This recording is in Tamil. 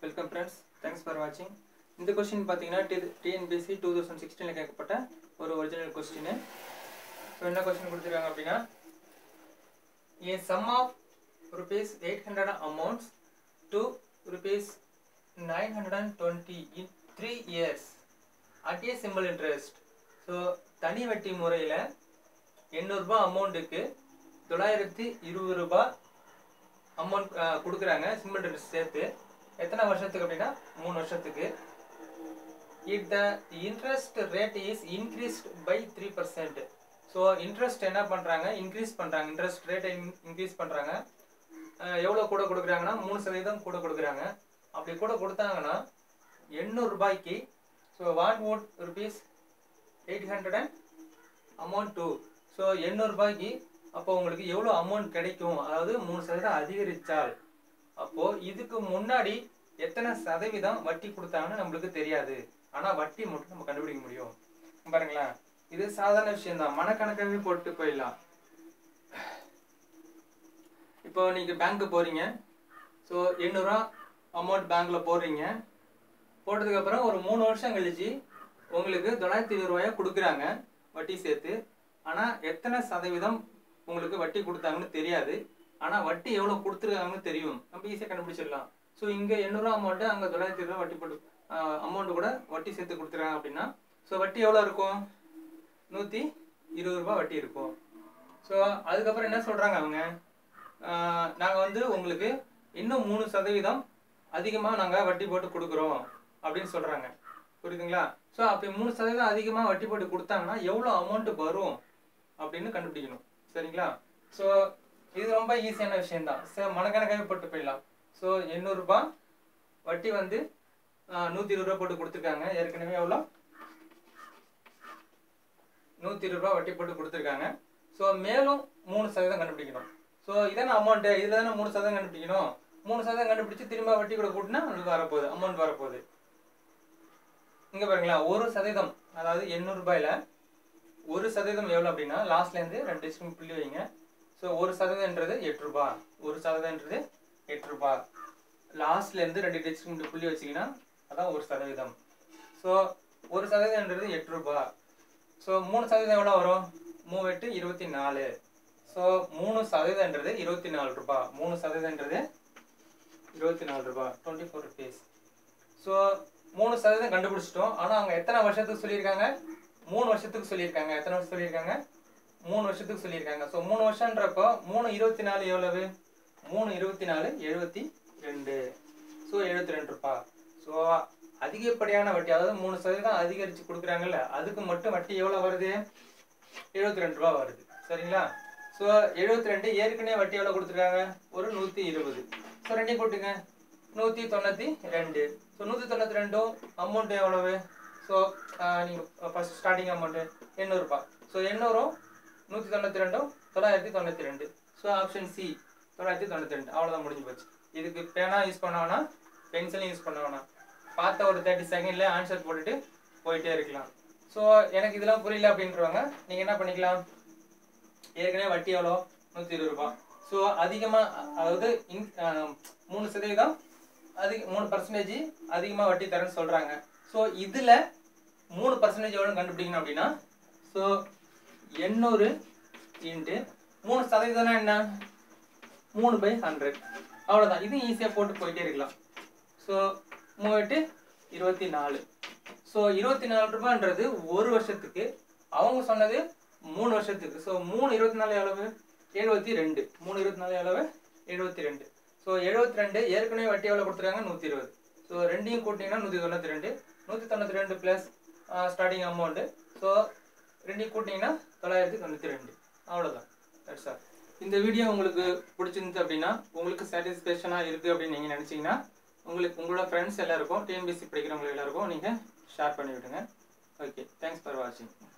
வெல்கம் ஃப்ரெண்ட்ஸ் தேங்க்ஸ் ஃபார் வாட்சிங் இந்த கொஸ்டின் பார்த்தீங்கன்னா டி டிஎன்பிஎஸ்சி டூ தௌசண்ட் சிக்ஸ்டீனில் கேட்கப்பட்ட ஒரு ஒரிஜினல் கொஸ்டின் ஸோ என்ன கொஸ்டின் கொடுத்துருக்காங்க அப்படின்னா a sum of rupees eight hundred amounts to rupees nine hundred and twenty in three years at a simple interest so தனி வட்டி முறையில் எண்ணூறுரூபா அமௌண்ட்டுக்கு தொள்ளாயிரத்தி இருபது ரூபாய் அமௌண்ட் கொடுக்குறாங்க சிம்பிள் இன்ட்ரெஸ்ட் சேர்த்து எத்தனை வருஷத்துக்கு அப்படின்னா மூணு வருஷத்துக்கு it the interest rate is increased by three percent so interest என்ன பண்ணுறாங்க இன்க்ரீஸ் பண்ணுறாங்க இன்ட்ரெஸ்ட் ரேட்டை இன்க்ரீஸ் பண்ணுறாங்க எவ்வளோ கூட கொடுக்குறாங்கன்னா மூணு சதவீதம் கூட கொடுக்குறாங்க அப்படி கூட கொடுத்தாங்கன்னா எண்ணூறு ரூபாய்க்கு so what would rupees eight hundred and amount to so எண்ணூறுபாய்க்கு அப்போ உங்களுக்கு எவ்வளோ அமௌண்ட் கிடைக்கும் அதாவது மூணு சதவீதம் அதிகரித்தால் அப்போது இதுக்கு முன்னாடி எத்தனை சதவீதம் வட்டி கொடுத்தாங்கன்னு நம்மளுக்கு தெரியாது ஆனால் வட்டி மட்டும் நம்ம கண்டுபிடிக்க முடியும் பாருங்களேன் இது சாதாரண விஷயம் தான் மனக்கணக்காகவே போட்டு போயிடலாம் இப்போ நீங்கள் பேங்க்கு போகிறீங்க ஸோ எண்ணூறுரூவா அமௌண்ட் பேங்க்கில் போடுறீங்க போட்டதுக்கப்புறம் ஒரு மூணு வருஷம் கழிச்சு உங்களுக்கு தொள்ளாயிரத்தி இருபது ரூபாயா கொடுக்குறாங்க வட்டி சேர்த்து ஆனால் எத்தனை சதவீதம் உங்களுக்கு வட்டி கொடுத்தாங்கன்னு தெரியாது ஆனால் வட்டி எவ்வளோ கொடுத்துருக்காங்கன்னு தெரியும் நம்ம ஈஸியாக கண்டுபிடிச்சிடலாம் ஸோ இங்கே எண்ணூறுரூவா அமௌண்ட்டு அங்கே தொள்ளாயிரத்தி ரூபா வட்டி போட்டு அமௌண்ட்டு கூட வட்டி சேர்த்து கொடுத்துருக்காங்க அப்படின்னா ஸோ வட்டி எவ்வளோ இருக்கும் நூற்றி இருபது ரூபா வட்டி இருக்கும் ஸோ அதுக்கப்புறம் என்ன சொல்கிறாங்க அவங்க நாங்கள் வந்து உங்களுக்கு இன்னும் மூணு சதவீதம் அதிகமாக நாங்கள் வட்டி போட்டு கொடுக்குறோம் அப்படின்னு சொல்கிறாங்க புரியுதுங்களா ஸோ அப்படி மூணு சதவீதம் அதிகமாக வட்டி போட்டு கொடுத்தாங்கன்னா எவ்வளோ அமௌண்ட் வரும் அப்படின்னு கண்டுபிடிக்கணும் சரிங்களா ஸோ இது ரொம்ப ஈஸியான விஷயம்தான் சார் மனக்கணக்காகவே போட்டு போயிடலாம் ஸோ எண்ணூறுரூபா வட்டி வந்து நூற்றி இருபது ரூபா போட்டு கொடுத்துருக்காங்க ஏற்கனவே எவ்வளோ நூற்றி இருபது ரூபா வட்டி போட்டு கொடுத்துருக்காங்க ஸோ மேலும் மூணு சதவீதம் கண்டுபிடிக்கணும் ஸோ இதான அமௌண்ட்டு இதில் தானே மூணு சதவீதம் கண்டுபிடிக்கணும் மூணு சதவீதம் கண்டுபிடிச்சு திரும்ப வட்டி கூட கூட்டினா உங்களுக்கு வரப்போகுது அமௌண்ட் வரப்போகுது இங்கே பாருங்களேன் ஒரு சதவீதம் அதாவது எண்ணூறுபாயில் ஒரு சதவீதம் எவ்வளோ அப்படின்னா லாஸ்ட்லேருந்து ரெண்டு டிஸ்ட்ரிங் புள்ளி வைங்க ஸோ ஒரு சதவீதம்ன்றது எட்டு ரூபா ஒரு சதவீதம்ன்றது எட்டு ரூபா லாஸ்ட்லேருந்து ரெண்டு டிஸ்ட்ரிங் புள்ளி வச்சிங்கன்னா அதான் ஒரு சதவீதம் ஸோ ஒரு சதவீதம்ன்றது எட்டு ரூபா ஸோ மூணு சதவீதம் எவ்வளோ வரும் மூணு எட்டு இருபத்தி நாலு ஸோ மூணு சதவீதம்ன்றது இருபத்தி நாலு ரூபா மூணு சதவீதம்ன்றது இருபத்தி நாலு ரூபா டுவெண்ட்டி ஃபோர் ருபீஸ் ஸோ மூணு சதவீதம் கண்டுபிடிச்சிட்டோம் ஆனால் அவங்க எத்தனை வருஷத்துக்கு சொல்லியிருக்காங்க மூணு வருஷத்துக்கு சொல்லியிருக்காங்க எத்தனை வருஷம் சொல்லியிருக்காங்க மூணு வருஷத்துக்கு சொல்லியிருக்காங்க ஸோ மூணு வருஷன்றப்போ மூணு இருபத்தி நாலு எவ்வளவு மூணு இருபத்தி நாலு எழுபத்தி ரெண்டு ஸோ எழுபத்தி ரெண்டு ரூபா ஸோ அதிகப்படியான வட்டி அதாவது மூணு சதவீதம் அதிகரித்து கொடுக்குறாங்கல்ல அதுக்கு மட்டும் வட்டி எவ்வளோ வருது எழுபத்தி ரெண்டு ரூபா வருது சரிங்களா ஸோ எழுபத்தி ரெண்டு ஏற்கனவே வட்டி எவ்வளோ கொடுத்துருக்காங்க ஒரு நூற்றி இருபது ஸோ ரெண்டையும் கூட்டுங்க நூற்றி தொண்ணூற்றி ரெண்டு ஸோ நூற்றி தொண்ணூற்றி ரெண்டும் அமௌண்ட்டு எவ்வளவு ஸோ நீங்கள் ஃபஸ்ட் ஸ்டார்டிங் அமௌண்ட்டு எண்ணூறுபா ஸோ எண்ணூறும் நூற்றி தொண்ணூற்றி ரெண்டும் தொள்ளாயிரத்தி தொண்ணூற்றி ரெண்டு ஸோ ஆப்ஷன் சி தொள்ளாயிரத்தி தொண்ணூற்றி ரெண்டு அவ்வளோதான் முடிஞ்சு போச்சு இதுக்கு பேனா யூஸ் பண்ண வேணாம் பென்சிலும் யூஸ் பண்ண வேணாம் பார்த்த ஒரு தேர்ட்டி செகண்டில் ஆன்சர் போட்டுட்டு போயிட்டே இருக்கலாம் ஸோ எனக்கு இதெல்லாம் புரியல அப்படின்றவங்க நீங்கள் என்ன பண்ணிக்கலாம் ஏற்கனவே வட்டி எவ்வளோ நூற்றி இருபது ரூபா ஸோ அதிகமாக அதாவது இன் மூணு சதவீதம் அதிக மூணு பர்சன்டேஜ் அதிகமாக வட்டி தரேன்னு சொல்கிறாங்க ஸோ இதில் மூணு பர்சன்டேஜ் எவ்வளோ கண்டுபிடிக்கணும் அப்படின்னா ஸோ எண்ணூறு இன்ட்டு மூணு சதவீதம்னா என்ன மூணு பை ஹண்ட்ரட் அவ்வளோதான் இது ஈஸியாக போட்டு போயிட்டே இருக்கலாம் ஸோ மூவெட்டு இருபத்தி நாலு ஸோ இருபத்தி நாலு ரூபான்றது ஒரு வருஷத்துக்கு அவங்க சொன்னது மூணு வருஷத்துக்கு ஸோ மூணு இருபத்தி நாலு எவ்வளவு எழுபத்தி ரெண்டு மூணு இருபத்தி நாலு எவ்வளவு எழுபத்தி ரெண்டு ஸோ எழுபத்தி ரெண்டு ஏற்கனவே வட்டி எவ்வளோ கொடுத்துருக்காங்க நூற்றி இருபது ஸோ ரெண்டையும் கூட்டிங்கன்னா நூற்றி தொண்ணூற்றி ரெண்டு நூற்றி தொண்ணூற்றி ரெண்டு ப்ளஸ் ஸ்டார்டிங் அமௌண்ட்டு ஸோ ரெண்டையும் கூட்டிங்கன்னா தொள்ளாயிரத்தி தொண்ணூற்றி ரெண்டு அவ்வளோதான் தட்ஸ் ஆல் இந்த வீடியோ உங்களுக்கு பிடிச்சிருந்து அப்படின்னா உங்களுக்கு சாட்டிஸ்ஃபேக்ஷனாக இருக்குது அப்படின்னு நீங்கள் நினச்சிங்கன்னா உங்களுக்கு உங்களோட ஃப்ரெண்ட்ஸ் எல்லாருக்கும் டிஎன்பிசி படிக்கிறவங்களுக்கு எல்லாருக்கும் நீங்கள் ஷேர் பண்ணி விடுங்க ஓகே தேங்க்ஸ் ஃபார் வாட்சிங்